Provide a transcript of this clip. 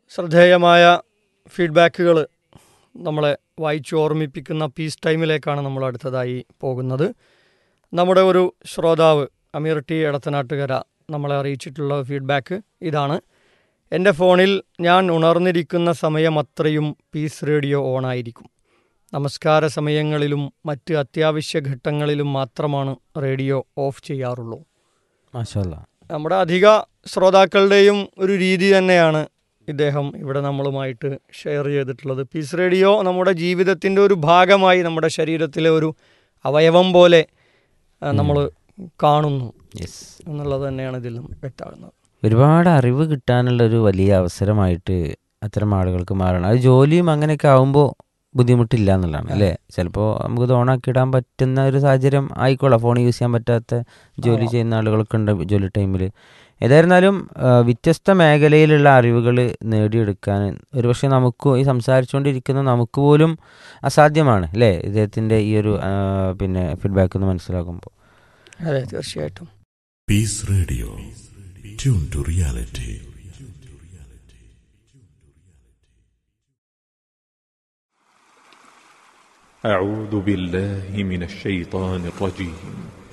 ശ്രദ്ധേയമായ ഫീഡ്ബാക്കുകൾ നമ്മളെ വായിച്ചു ഓർമ്മിപ്പിക്കുന്ന പീസ് ടൈമിലേക്കാണ് നമ്മൾ അടുത്തതായി പോകുന്നത് നമ്മുടെ ഒരു ശ്രോതാവ് അമീർ ടി എടത്തനാട്ടുകര നമ്മളെ അറിയിച്ചിട്ടുള്ള ഫീഡ്ബാക്ക് ഇതാണ് എൻ്റെ ഫോണിൽ ഞാൻ ഉണർന്നിരിക്കുന്ന സമയം അത്രയും പീസ് റേഡിയോ ഓണായിരിക്കും നമസ്കാര സമയങ്ങളിലും മറ്റ് അത്യാവശ്യ ഘട്ടങ്ങളിലും മാത്രമാണ് റേഡിയോ ഓഫ് ചെയ്യാറുള്ളൂ മാഷല്ല നമ്മുടെ അധിക ശ്രോതാക്കളുടെയും ഒരു രീതി തന്നെയാണ് ഇദ്ദേഹം ഇവിടെ നമ്മളുമായിട്ട് ഷെയർ ചെയ്തിട്ടുള്ളത് പീസ് റേഡിയോ നമ്മുടെ ജീവിതത്തിൻ്റെ ഒരു ഭാഗമായി നമ്മുടെ ശരീരത്തിലെ ഒരു അവയവം പോലെ നമ്മൾ കാണുന്നു യെസ് എന്നുള്ളത് തന്നെയാണ് ഇതിൽ നിന്നും വ്യക്തമാകുന്നത് ഒരുപാട് അറിവ് കിട്ടാനുള്ള ഒരു വലിയ അവസരമായിട്ട് അത്തരം ആളുകൾക്ക് മാറണം അത് ജോലിയും അങ്ങനെയൊക്കെ ആവുമ്പോൾ ബുദ്ധിമുട്ടില്ല എന്നുള്ളതാണ് അല്ലേ ചിലപ്പോൾ നമുക്ക് ഇത് ഓണാക്കി ഇടാൻ പറ്റുന്ന ഒരു സാഹചര്യം ആയിക്കോളാം ഫോൺ യൂസ് ചെയ്യാൻ പറ്റാത്ത ജോലി ആ. ചെയ്യുന്ന ആളുകളൊക്കെ ഉണ്ട് ജോലി ടൈമിൽ ഏതായിരുന്നാലും ആ, വ്യത്യസ്ത മേഖലയിലുള്ള അറിവുകൾ നേടിയെടുക്കാൻ ഒരുപക്ഷെ നമുക്ക് ഈ സംസാരിച്ചുകൊണ്ടിരിക്കുന്ന നമുക്ക് പോലും അസാധ്യമാണ് അല്ലേ ഇദ്ദേഹത്തിൻ്റെ ഈ ഒരു ആ, പിന്നെ ഫീഡ്ബാക്ക് ഒന്ന് മനസ്സിലാക്കുമ്പോൾ അതെ തീർച്ചയായിട്ടും Peace Radio. Tune to reality. أعوذ بالله من الشيطان الرجيم